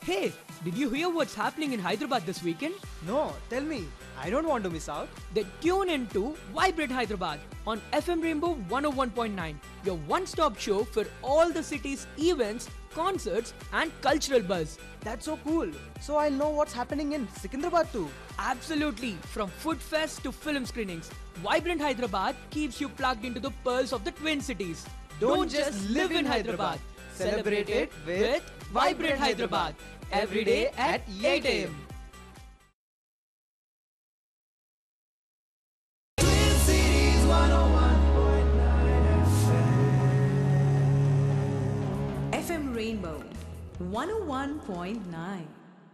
Hey, did you hear what's happening in Hyderabad this weekend? No, tell me. I don't want to miss out. Then tune in to Vibrate Hyderabad on FM Rainbow 101.9, your one stop show for all the city's events, concerts, and cultural buzz. That's so cool. So I'll know what's happening in Secunderabad too. Absolutely, from food fest to film screenings, Vibrant Hyderabad keeps you plugged into the pearls of the Twin Cities. Don't just live in Hyderabad. Celebrate it with Vibrant Hyderabad. Every day at 8 a.m. FM Rainbow 101.9.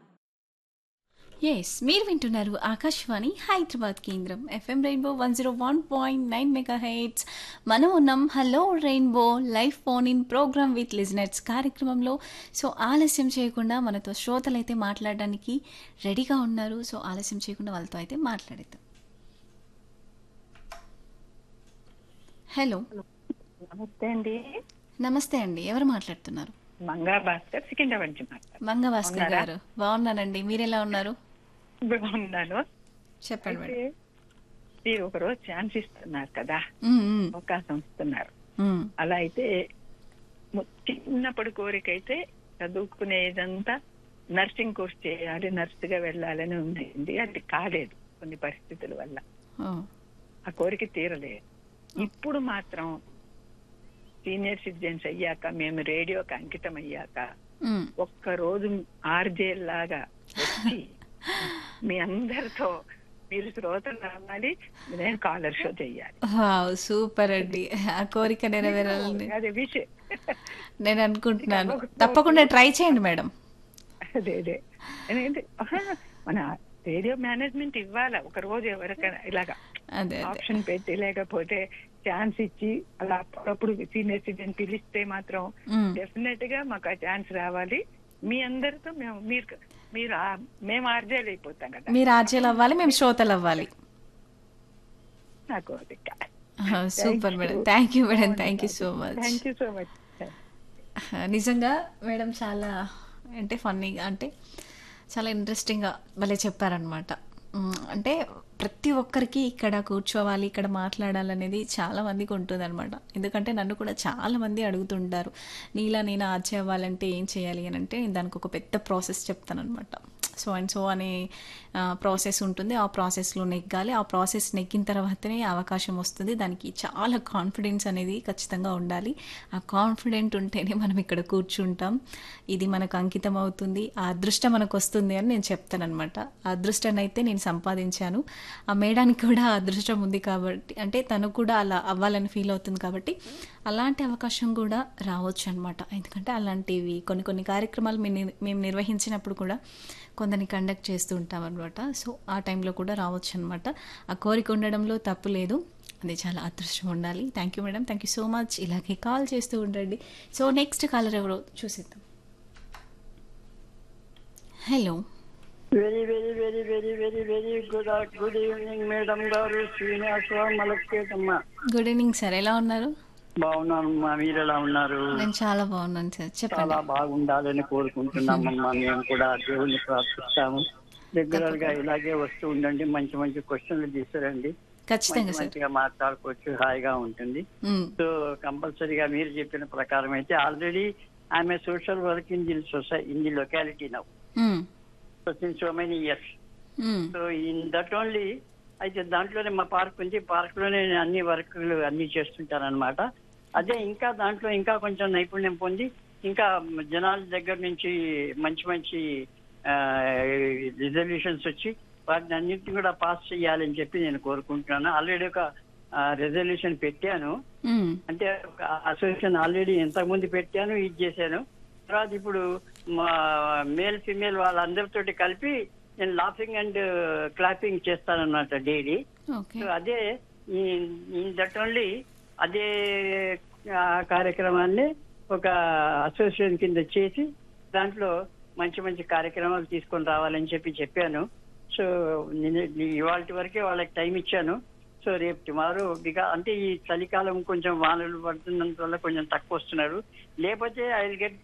Yes మీరు వింటున్నారు ఆకాశవాణి హైదరాబాద్ కేంద్రం FM rainbow one zero one point nine mega hertz మనం ఉన్నాం hello rainbow live phone in programme with listeners కార్యక్రమంలో so ఆలస్యం చేయకుండా మనతో శ్రోతలు అయితే మాట్లాడడానికి రెడీగా ఉన్నారు సో ఆలస్యం చేయకుండా వాళ్ళతో అయితే మాట్లాడేద్దాం హలో నమస్తే అండి నమస్తే అండి ఎవరు మాట్లాడుతున్నారు మంగా భాస్కర్ సికింద్రాబాద్ నుంచి మాట్లాడు మంగ భాస్కర్ బాగున్నారా? గారు బాగున్నానండి మీరు ఎలా ఉన్నారు బాగున్నాను చెప్పండి మేడం అయితే మీరు ఒక రోజు ఛాన్స్ ఇస్తున్నారు కదా ఉమ్, ఉమ్, అవకాశం ఇస్తున్నారు ఉమ్, అలా అయితే ము- చిన్నప్పుడు కోరిక అయితే చదువుకునేదంతా నర్సింగ్ కోర్స్ చేయాలి నర్స్ గా వెళ్ళాలని ఉంది అది కాలేదు కొన్ని పరిస్థితుల వల్ల ఓ, ఆ కోరిక తీరలేదు ఇప్పుడు మాత్రం సీనియర్ సిటిజన్స్ అయ్యాక మేము రేడియోకి అంకితం అయ్యాక ఉమ్. ఒక్క రోజు ఆర్జేల్ లాగా వచ్చి మీ అందరితో మీరు శ్రోతలు అవ్వాలి నేను కాలర్ షో చెయ్యాలి వావ్ సూపర్ అండి ఆ కోరిక నెరవేరాలని అదే విష్ నేను అనుకుంటున్నాను తప్పకుండా ట్రై చేయండి మేడం అదే అదే అనేది ఆహా, మన రేడియో మేనేజ్మెంట్ ఇవ్వాలా ఒక రోజు ఎవరికైనా ఇలాగా అదే అదే ఆప్షన్ పెట్టి లేకపోతే ఛాన్స్ ఇచ్చి అలా అప్పుడప్పుడు సీనియర్ సిటిజన్ పిలిస్తే మాత్రం మ్మ్. డెఫినెట్ గా మాకు ఆ ఛాన్స్ రావాలి మీ అందరితో మేము మీరు మీరు ఆ- మేము ఆర్జేలు అయిపోతాం కదా మీరు ఆర్జీలు అవ్వాలి మేము శ్రోతలు అవ్వాలి నాకు అది super madam thank you madam thank you so much thank you so much నిజంగా మేడం చాలా అంటే ఫన్నీగా అంటే చాలా ఇంట్రెస్టింగ్గా భలే చెప్పారనమాట అంటే ప్రతి ఒక్కరికి ఇక్కడ కూర్చోవాలి ఇక్కడ మాట్లాడాలనేది చాలా మందికి ఉంటుంది అనమాట ఎందుకంటే నన్ను కూడా చాలా మంది అడుగుతుంటారు నీలా నేను ఆర్చి అవ్వాలంటే ఏం చేయాలి అని అంటే నేను దానికి ఒక పెద్ద ప్రాసెస్ చెప్తానమాట సో అండ్ సో అనే ప్రాసెస్ ఉంటుంది ఆ ప్రాసెస్లో నెగ్గాలి ఆ ప్రాసెస్ నెగ్గిన తర్వాతనే అవకాశం వస్తుంది దానికి చాలా కాన్ఫిడెన్స్ అనేది ఖచ్చితంగా ఉండాలి ఆ కాన్ఫిడెంట్ ఉంటేనే మనం ఇక్కడ కూర్చుంటాం ఇది మనకు అంకితం అవుతుంది ఆ అదృష్టం మనకు వస్తుంది అని నేను చెప్తానమాట ఆ అదృష్టాన్ని అయితే నేను సంపాదించాను ఆ మేడానికి కూడా ఆ అదృష్టం ఉంది కాబట్టి అంటే తను కూడా అలా అవ్వాలని ఫీల్ అవుతుంది కాబట్టి అలాంటి అవకాశం కూడా రావచ్చు అనమాట ఎందుకంటే అలాంటివి కొన్ని కొన్ని కార్యక్రమాలు మేము నిర్- మేము నిర్వహించినప్పుడు కూడా కొందరిని కండక్ట్ చేస్తూ ఉంటాం అనమాట సో ఆ టైంలో కూడా రావచ్చు అనమాట ఆ కోరిక ఉండడంలో తప్పు లేదు అది చాలా అదృష్టం ఉండాలి thank you madam thank you so much ఇలాగే కాల్ చేస్తూ ఉండండి సో నెక్స్ట్ కాలర్ ఎవరో చూసేద్దాం hello very very very very very very good good evening madam గారు శ్రీనివాసరావు మలక్పేటమ్మ గుడ్ ఈవినింగ్ సార్ ఎలా ఉన్నారు బాగున్నానమ్మా మీరు ఎలా ఉన్నారు నేను చాలా బాగున్నాను సార్ చెప్పండి చాలా బాగుండాలని కోరుకుంటున్నామమ్మా మేము కూడా దేవుణ్ణి ప్రార్థిస్తాము రెగ్యులర్ గా ఇలాగే వస్తూ ఉండండి మంచి మంచి క్వశ్చన్లు తీసుకురండి ఖచ్చితంగా మంచి సార్ మంచిగా మాట్లాడుకోవచ్చు హాయిగా ఉంటుంది మ్, సో కంపల్సరీగా మీరు చెప్పిన ప్రకారం అయితే ఆల్రెడీ ఆమె social work in the society in the locality now hmm, so since so many years hmm, so in that only అయితే దాంట్లోనే మా పార్క్ ఉంది పార్క్ లోనే నేను అన్ని వర్క్లు అన్ని చేస్తుంటాను అనమాట అదే ఇంకా దాంట్లో ఇంకా కొంచెం నైపుణ్యం పొంది ఇంకా జనాల దగ్గర నుంచి మంచి మంచి రిజల్యూషన్స్ వచ్చి వాటిని అన్నింటిని కూడా పాస్ చేయాలని చెప్పి నేను కోరుకుంటున్నాను ఆల్రెడీ ఒక రెజల్యూషన్ పెట్టాను మ్, అంటే ఒక అసోసియేషన్ ఆల్రెడీ ఇంతకుముందు పెట్టాను ఇది చేశాను తర్వాత ఇప్పుడు మా మేల్ ఫిమేల్ వాళ్ళందరితోటి కలిపి నేను లాఫింగ్ అండ్ క్లాపింగ్ చేస్తానన్నమాట డైలీ ఓకే సో అదే దట్ ఓన్లీ అదే ఆ, కార్యక్రమాన్ని ఒక అసోసియేషన్ కింద చేసి దాంట్లో మంచి మంచి కార్యక్రమాలు తీసుకొని రావాలని చెప్పి చెప్పాను సో నేను ఇవాళ వరకే వాళ్ళకి టైం ఇచ్చాను సో రేపు టుమారో బికా అంటే ఈ చలికాలం కొంచెం వానలు పడుతున్నంత వల్ల కొంచెం తక్కువ వస్తున్నారు లేకపోతే ఐ విల్ గెట్